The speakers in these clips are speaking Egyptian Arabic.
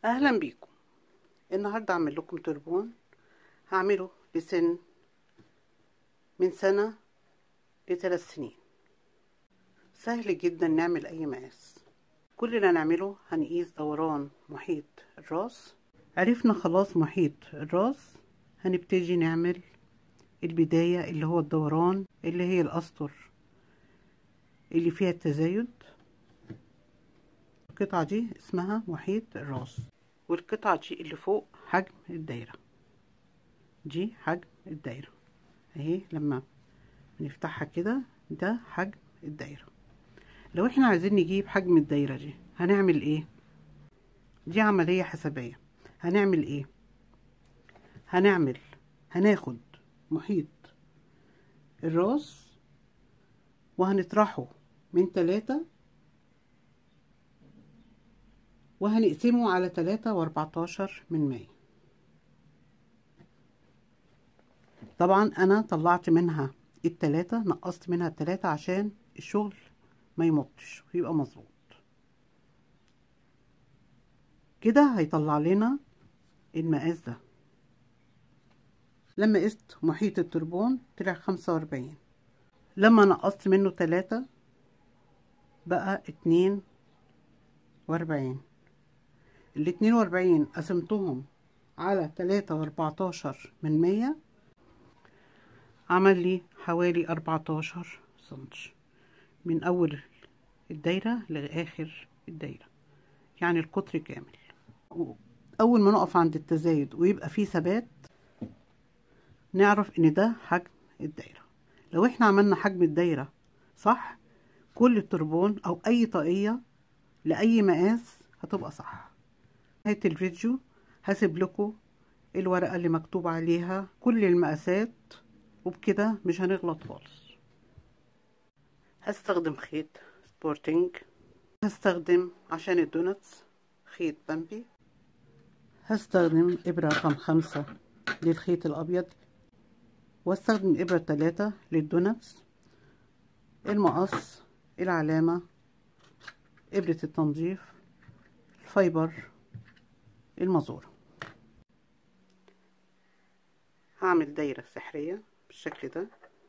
اهلا بيكم النهارده اعمل لكم تربون هعمله لسن من سنة لثلاث سنين سهل جدا نعمل اي مقاس كل اللي هنعمله هنقيس دوران محيط الراس عرفنا خلاص محيط الراس هنبتدي نعمل البداية اللي هو الدوران اللي هي الأسطر اللي فيها التزايد القطعة دي اسمها محيط الراس والقطعة دي اللي فوق حجم الدايرة دي حجم الدايرة اهي لما نفتحها كده ده حجم الدايرة لو احنا عايزين نجيب حجم الدايرة دي هنعمل ايه دي عملية حسابية هنعمل ايه هنعمل هناخد محيط الراس وهنطرحه من تلاتة وهنقسمه على تلاتة واربعتاشر من مية طبعا انا طلعت منها التلاتة نقصت منها التلاتة عشان الشغل ما يمطش ويبقى مظبوط كده هيطلع لنا المقاس ده لما قست محيط التربون طلع خمسة واربعين لما نقصت منه تلاتة بقى اتنين واربعين الاتنين واربعين قسمتهم على تلاتة واربعتاشر من مية عمل لي حوالي اربعتاشر سنتي من اول الدايرة لاخر الدايرة يعني القطر كامل اول ما نقف عند التزايد ويبقى فيه ثبات نعرف ان ده حجم الدايرة لو احنا عملنا حجم الدايرة صح كل التربون او اي طاقية لاي مقاس هتبقى صح نهاية الفيديو هسيب لكم الورقة اللي مكتوب عليها كل المقاسات وبكده مش هنغلط خالص هستخدم خيط سبورتنج هستخدم عشان الدونتس خيط بامبي هستخدم إبرة رقم خمسة للخيط الأبيض واستخدم إبرة تلاتة للدونتس المقص العلامة إبرة التنظيف الفايبر المزورة هعمل دايرة سحرية بالشكل ده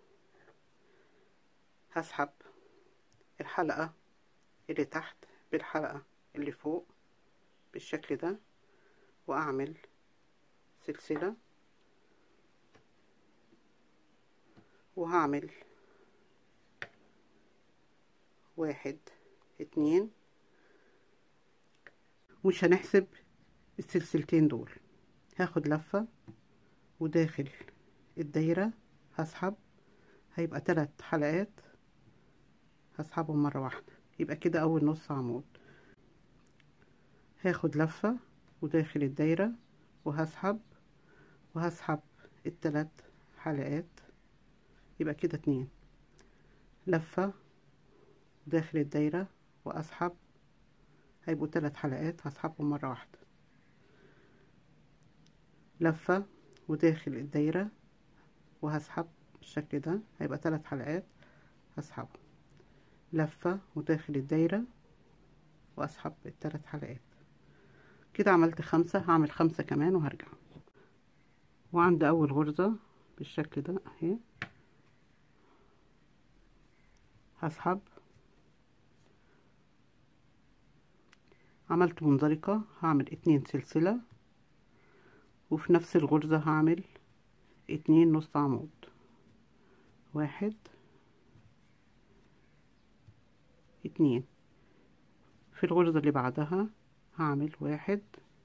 هسحب الحلقة اللي تحت بالحلقة اللي فوق بالشكل ده واعمل سلسلة وهعمل واحد اتنين مش هنحسب السلسلتين دول هاخد لفة وداخل الدايرة هسحب هيبقى تلات حلقات هسحبهم مرة واحدة يبقى كده اول نص عمود هاخد لفة وداخل الدايرة وهسحب وهسحب التلات حلقات يبقى كده اتنين لفة داخل الدايرة واسحب هيبقوا تلات حلقات هسحبهم مرة واحدة لفة وداخل الدايرة وهسحب بالشكل ده هيبقى تلات حلقات هسحبهم لفة وداخل الدايرة واسحب التلات حلقات كده عملت خمسة هعمل خمسة كمان وهرجع وعند اول غرزة بالشكل ده اهي هسحب عملت منزلقة هعمل اتنين سلسلة وفي نفس الغرزة هعمل اتنين نص عمود واحد اتنين في الغرزة اللي بعدها هعمل واحد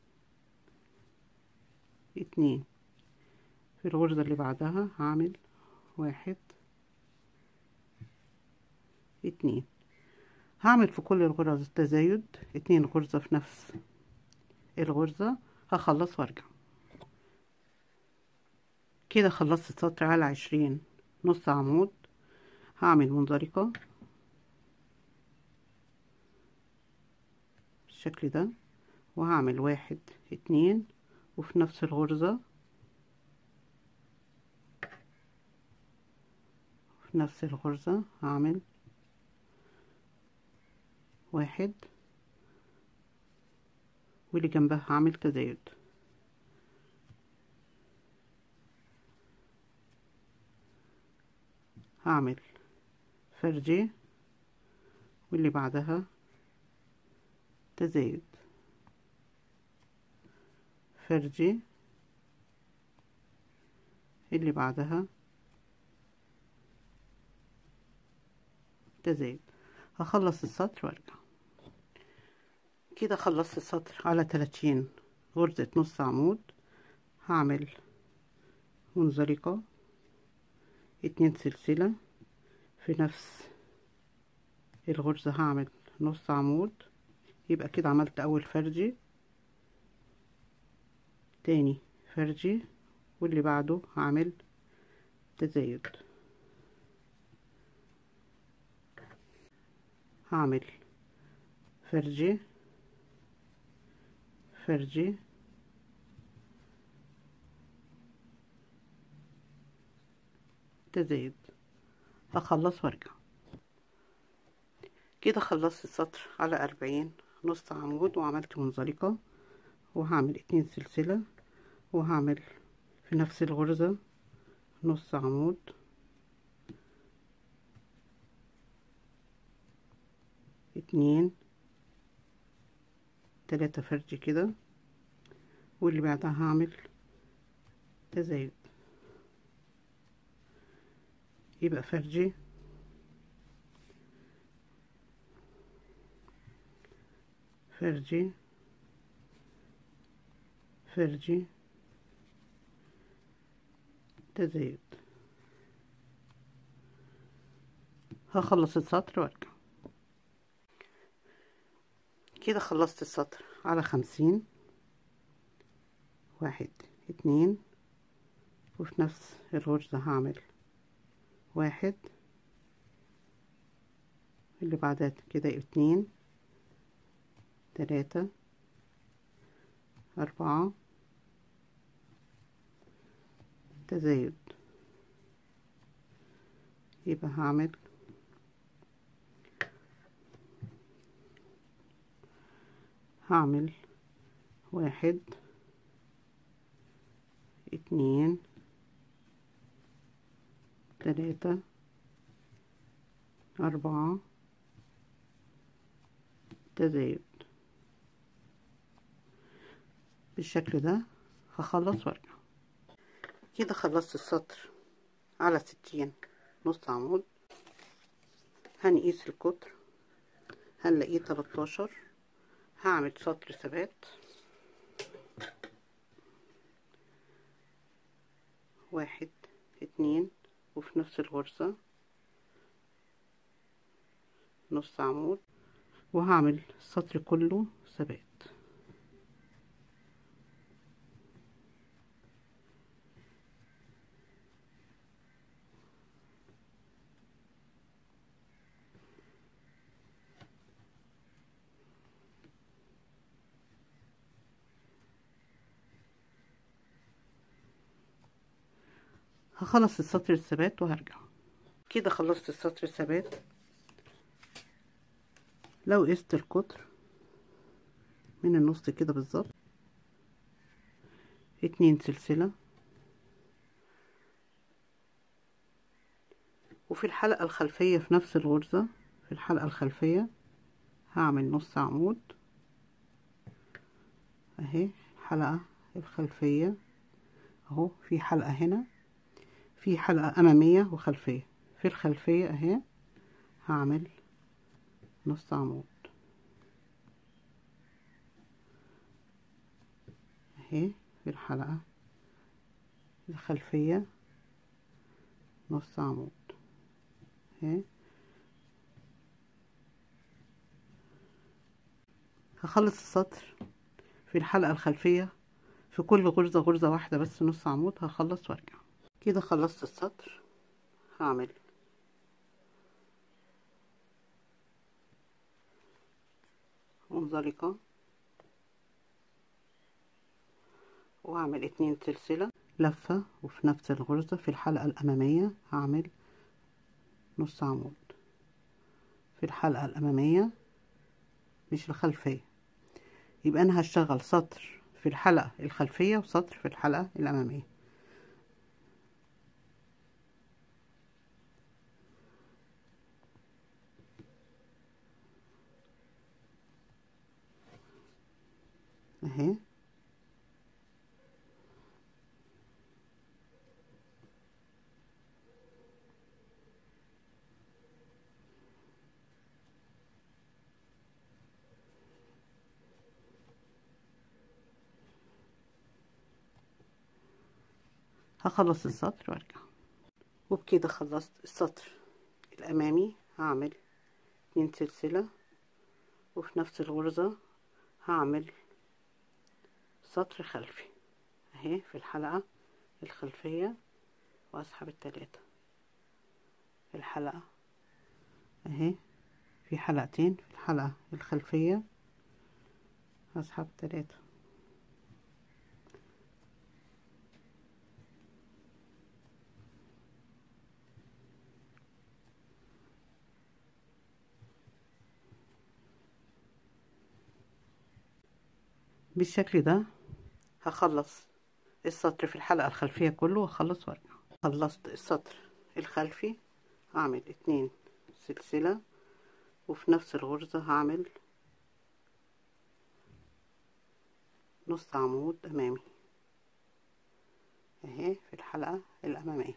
اتنين في الغرزة اللي بعدها هعمل واحد اتنين هعمل في كل الغرز التزايد اتنين غرزة في نفس الغرزة هخلص وارجع كده خلصت السطر على عشرين نص عمود هعمل منزلقة بالشكل ده وهعمل واحد اتنين وفي نفس الغرزة في نفس الغرزة هعمل واحد واللي جنبها هعمل تزايد هعمل فرجة واللي بعدها تزايد فرجة اللي بعدها تزايد هخلص السطر وارجع كده خلصت السطر على تلاتين غرزة نص عمود هعمل منزلقة اتنين سلسلة في نفس الغرزة هعمل نص عمود يبقى كده عملت اول فرجي تاني فرجي واللي بعده هعمل تزايد هعمل فرجي فرجي تزايد هخلص وارجع كده خلصت السطر على أربعين نص عمود وعملت منزلقة وهعمل اتنين سلسلة وهعمل في نفس الغرزة نص عمود اتنين تلاتة فرج كده واللي بعدها هعمل تزايد يبقى فرجي فرجي فرجي تزايد هخلص السطر وارجع كده خلصت السطر على خمسين واحد اتنين وفي نفس الغرزة هعمل واحد اللي بعدها كده اتنين تلاتة أربعة تزايد يبقى هعمل هعمل واحد اتنين تلاتة أربعة تزايد بالشكل ده هخلص وارجع كده خلصت السطر على ستين نص عمود هنقيس القطر هنلاقيه تلاتاشر هعمل سطر ثبات واحد اتنين وفي نفس الغرزة نص عمود وهعمل السطر كله ثبات هخلص السطر الثبات وهرجع كده خلصت السطر الثبات لو قست القطر من النص كده بالظبط اتنين سلسلة وفي الحلقة الخلفية في نفس الغرزة في الحلقة الخلفية هعمل نص عمود اهي الحلقة الخلفية اهو في حلقة هنا في حلقة أمامية وخلفية في الخلفية أهي هعمل نص عمود أهي في الحلقة الخلفية نص عمود أهي هخلص السطر في الحلقة الخلفية في كل غرزة غرزة واحدة بس نص عمود هخلص وارجع كده خلصت السطر هعمل منزلقة وهعمل اتنين سلسلة لفة وفي نفس الغرزة في الحلقة الأمامية هعمل نص عمود في الحلقة الأمامية مش الخلفية يبقى انا هشتغل سطر في الحلقة الخلفية وسطر في الحلقة الامامية اهي هخلص السطر وارجع وبكده خلصت السطر الامامي هعمل اتنين سلسلة وفي نفس الغرزة هعمل سطر خلفي اهي في الحلقة الخلفية واسحب التلاتة في الحلقة اهي في حلقتين في الحلقة الخلفية هسحب تلاتة بالشكل ده هخلص السطر في الحلقة الخلفية كله واخلص وارجع خلصت السطر الخلفي هعمل اتنين سلسلة وفي نفس الغرزة هعمل نص عمود امامي اهي في الحلقة الامامية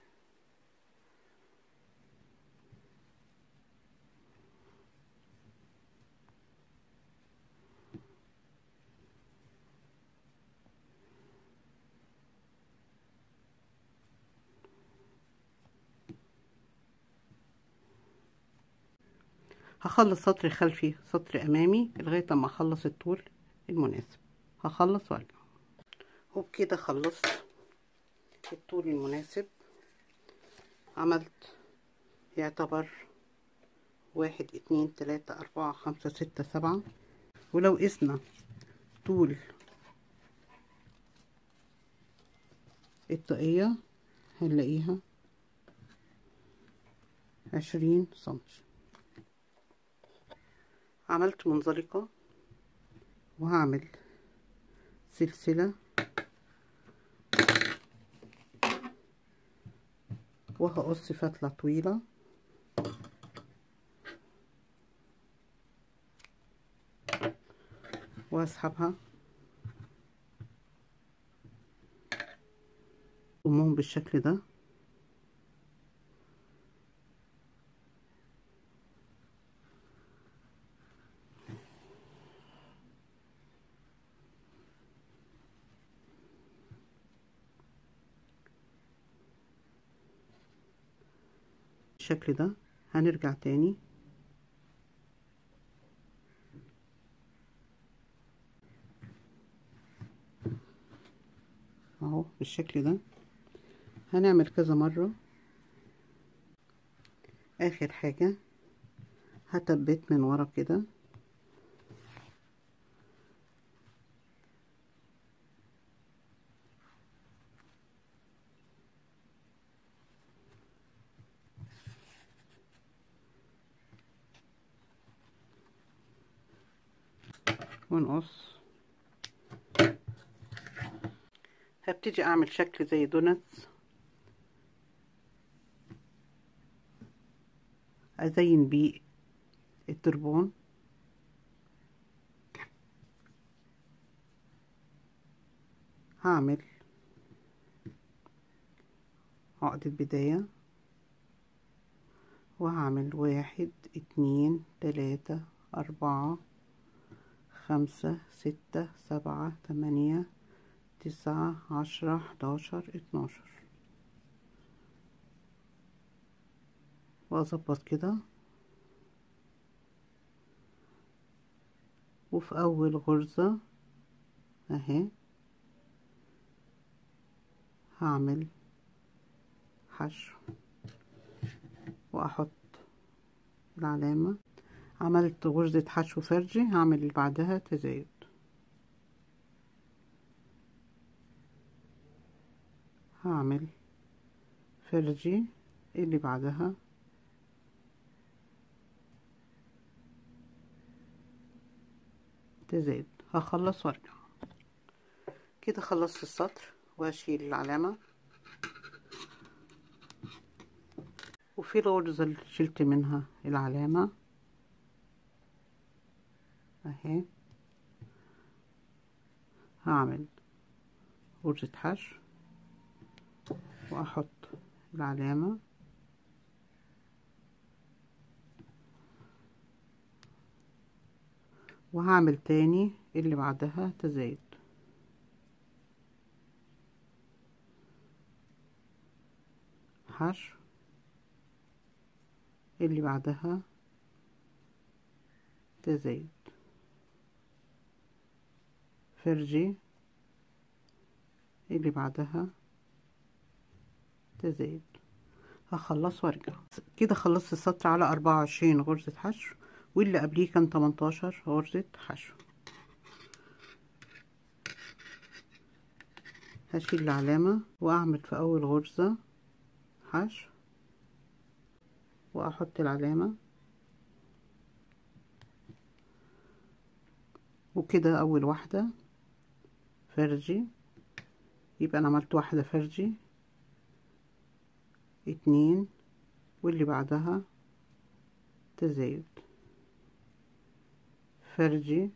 هخلص سطر خلفي سطر امامي لغايه اما اخلص الطول المناسب هخلص وارجع وبكده خلصت الطول المناسب عملت يعتبر واحد اتنين تلاتة اربعة خمسة ستة سبعة ولو قسنا طول الطاقية هنلاقيها عشرين سنتي عملت منزلقة وهعمل سلسلة وهقص فتلة طويلة واسحبها أمهم بالشكل ده بالشكل ده هنرجع تاني اهو بالشكل ده هنعمل كذا مرة اخر حاجة هثبت من ورا كده ونقص هبتدي اعمل شكل زي دونتس ازين بيه التربون هعمل عقدة بداية وهعمل واحد اتنين تلاتة اربعة خمسة ستة سبعة تمانية تسعة عشرة حداشر اتناشر واظبط كده وفي اول غرزة اهي هعمل حشو واحط العلامة عملت غرزة حشو فرجي هعمل اللي بعدها تزايد هعمل فرجي اللي بعدها تزايد هخلص وارجع كده خلصت السطر واشيل العلامة وفي الغرزة اللي شلت منها العلامة اهي هعمل غرزة حشو واحط العلامة وهعمل تاني اللي بعدها تزايد حشو اللي بعدها تزايد فرجي اللي بعدها تزايد هخلص وارجع كده خلصت السطر على أربعة وعشرين غرزة حشو واللي قبليه كان تمنتاشر غرزة حشو هشيل العلامة وأعمل في أول غرزة حشو وأحط العلامة وكده أول واحدة فرجي يبقى أنا عملت واحدة فرجي اتنين واللي بعدها تزايد فرجي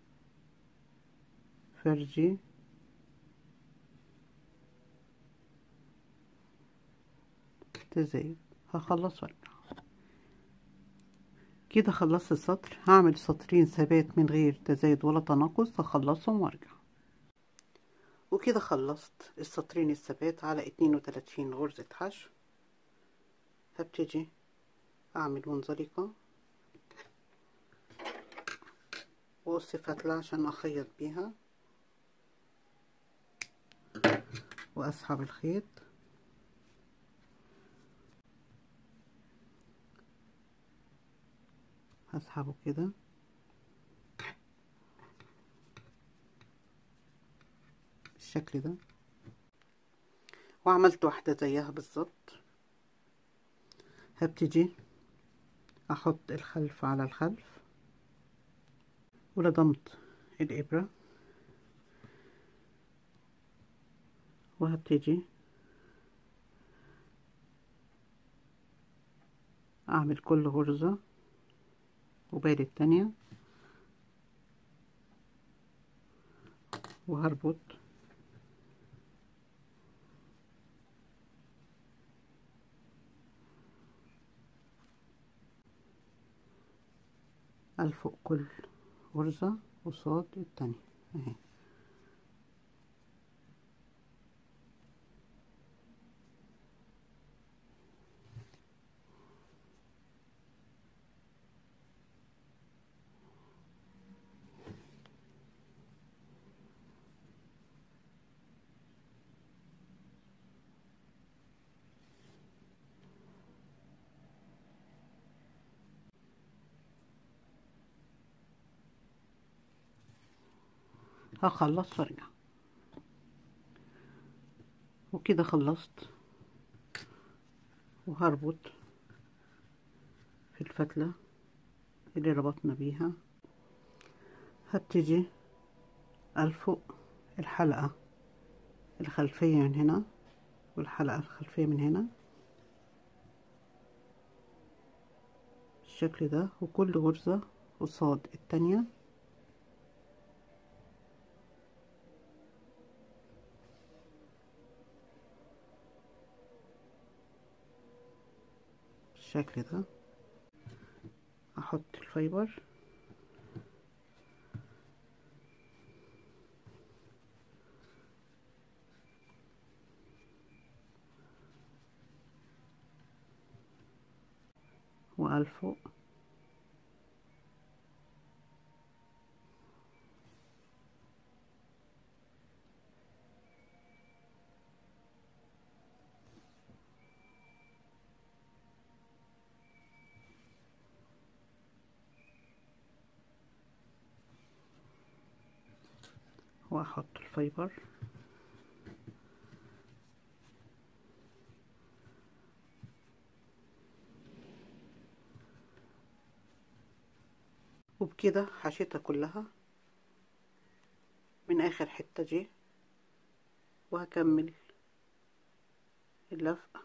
فرجي تزايد هخلص وارجع كده خلصت السطر هعمل سطرين ثبات من غير تزايد ولا تناقص هخلصهم وارجع وكده خلصت السطرين الثبات على اتنين وتلاتين غرزة حشو هبتدي اعمل منزلقة واقص فتلة عشان اخيط بيها واسحب الخيط هسحبه كده بالشكل ده وعملت واحدة زيها بالظبط هبتدي احط الخلف على الخلف ولضمت الابرة وهبتدي اعمل كل غرزة وبالي التانية وهربط الفوق كل غرزة قصاد التانية اهي هخلص وارجع وكده خلصت وهربط في الفتلة اللي ربطنا بيها هبتدي الفوق الحلقة الخلفية من هنا والحلقة الخلفية من هنا بالشكل ده وكل غرزة قصاد التانية بالشكل ده احط الفايبر والفوق واحط الفايبر وبكده حشيتها كلها من اخر حتة دي وهكمل اللفق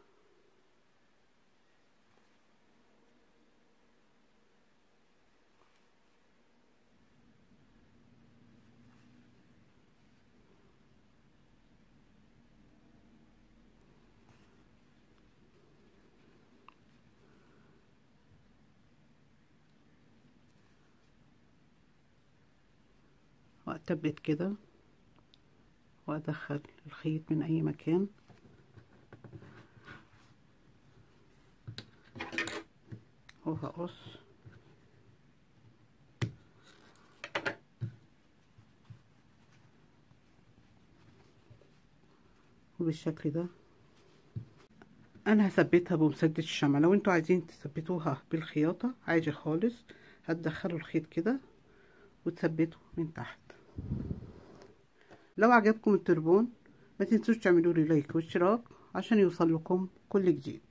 وأثبت كده وأدخل الخيط من أي مكان وهقص وبالشكل ده انا هثبتها بمسدس الشمع لو انتوا عايزين تثبتوها بالخياطة عادي خالص هتدخلوا الخيط كده وتثبته من تحت لو عجبكم التربون ما تنسوش تعملوا لي لايك واشتراك عشان يوصل لكم كل جديد